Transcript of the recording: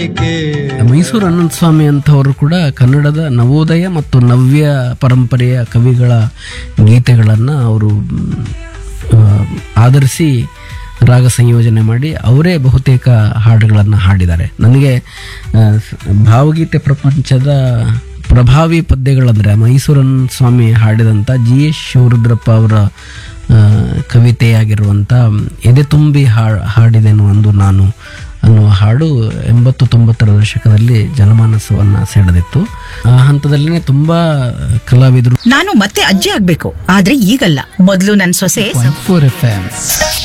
ಮೈಸೂರು ಅನಂತ ಸ್ವಾಮಿ ಅಂತವರು ಕೂಡ ಕನ್ನಡದ ನವೋದಯ ಮತ್ತು ನವ್ಯ ಪರಂಪರೆಯ ಕವಿಗಳ ಗೀತೆಗಳನ್ನು ಅವರು ಮ್, ಆ, ಆಧರಿಸಿ ರಾಗ ಸಂಯೋಜನೆ ಮಾಡಿ ಅವರೇ ಬಹುತೇಕ ಹಾಡುಗಳನ್ನು ಹಾಡಿದ್ದಾರೆ ನನಗೆ ಆ, ಸ- ಭಾವಗೀತೆ ಪ್ರಪಂಚದ ಪ್ರಭಾವಿ ಪದ್ಯಗಳಂದರೆ ಮೈಸೂರನ್ ಸ್ವಾಮಿ ಹಾಡಿದಂಥ ಜಿ ಎಸ್ ಶಿವರುದ್ರಪ್ಪ ಅವರ ಆ, ಕವಿತೆಯಾಗಿರುವಂಥ ಎದೆ ತುಂಬಿ ಹಾ ಹಾಡಿದೆನು ಅಂದು ನಾನು ಅನ್ನುವ ಹಾಡು ಎಂಬತ್ತು ತೊಂಬತ್ತರ ದಶಕದಲ್ಲಿ ಜನಮಾನಸವನ್ನ ಸೆಳೆದಿತ್ತು ಆ ಹಂತದಲ್ಲಿನೇ ತುಂಬಾ ಕಲಾವಿದರು ನಾನು ಮತ್ತೆ ಅಜ್ಜಿ ಆಗ್ಬೇಕು ಆದ್ರೆ ಈಗಲ್ಲ ಮೊದಲು ನನ್ನ ಸೊಸೆ ಫೋರ್ ಎಫ್ ಎಂ